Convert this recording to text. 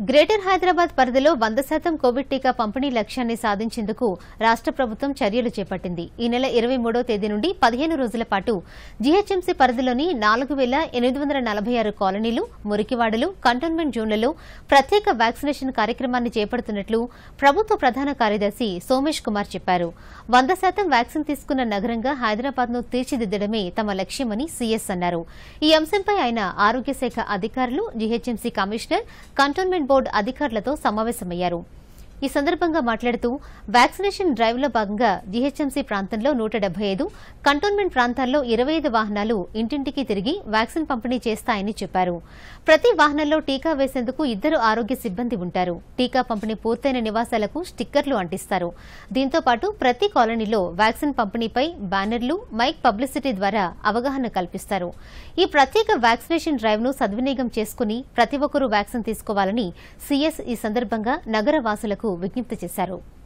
greater Hyderabad పరిధిలో వంద శాతం కోవిడ్ టీకా పంపిణీ లక్ష్యాన్ని సాధించేందుకు రాష్ట ప్రభుత్వం చర్యలు చేపట్టింది ఈ నెల ఇరవై మూడో తేదీ నుండి పదిహేను రోజుల పాటు జీహెచ్ఎంసీ పరిధిలోని నాలుగు వేల ఎనిమిది వందల నలభై ఆరు కాలనీలు మురికివాడలు కంటోన్మెంట్ జోన్లలో ప్రత్యేక వ్యాక్సినేషన్ కార్యక్రమాన్ని చేపడుతున్నట్లు ప్రభుత్వ ప్రధాన కార్యదర్శి సోమేష్ కుమార్ చెప్పారు వంద శాతం వ్యాక్సిన్ తీసుకున్న నగరంగా హైదరాబాద్ ను తీర్చిదిద్దడమే తమ లక్ష్యమని సీఎస్ అన్నారు ఈ అంశంపై ఆయన ఆరోగ్య శాఖ అధికారులు జీహెచ్ఎంసీ కమిషనర్ కంటోన్మెంట్ బోర్డు అధికారులతో సమావేశమయ్యారు ఈ సందర్భంగా మాట్లాడుతూ వ్యాక్సినేషన్ డ్రైవ్లో భాగంగా జీహెచ్ఎంసీ ప్రాంతంలో నూట డెబ్బై ఐదు కంటోన్మెంట్ ప్రాంతాల్లో ఇరవై ఐదు వాహనాలు ఇంటింటికి తిరిగి వ్యాక్సిన్ పంపిణీ చేస్తాయని చెప్పారు ప్రతి వాహనంలో టీకా వేసేందుకు ఇద్దరు ఆరోగ్య సిబ్బంది ఉంటారు టీకా పంపిణీ పూర్తయిన నివాసాలకు స్టిక్కర్లు అంటిస్తారు దీంతో పాటు ప్రతి కాలనీలో వ్యాక్సిన్ పంపిణీపై బ్యానర్లు మైక్ పబ్లిసిటీ ద్వారా అవగాహన కల్పిస్తారు ఈ ప్రత్యేక వ్యాక్సినేషన్ డ్రైవ్ ను సద్వినియోగం చేసుకుని ప్రతి ఒక్కరూ వ్యాక్సిన్ తీసుకోవాలని సీఎస్ ఈ సందర్భంగా నగర వాసులకు విజ్ఞప్తి చేశారు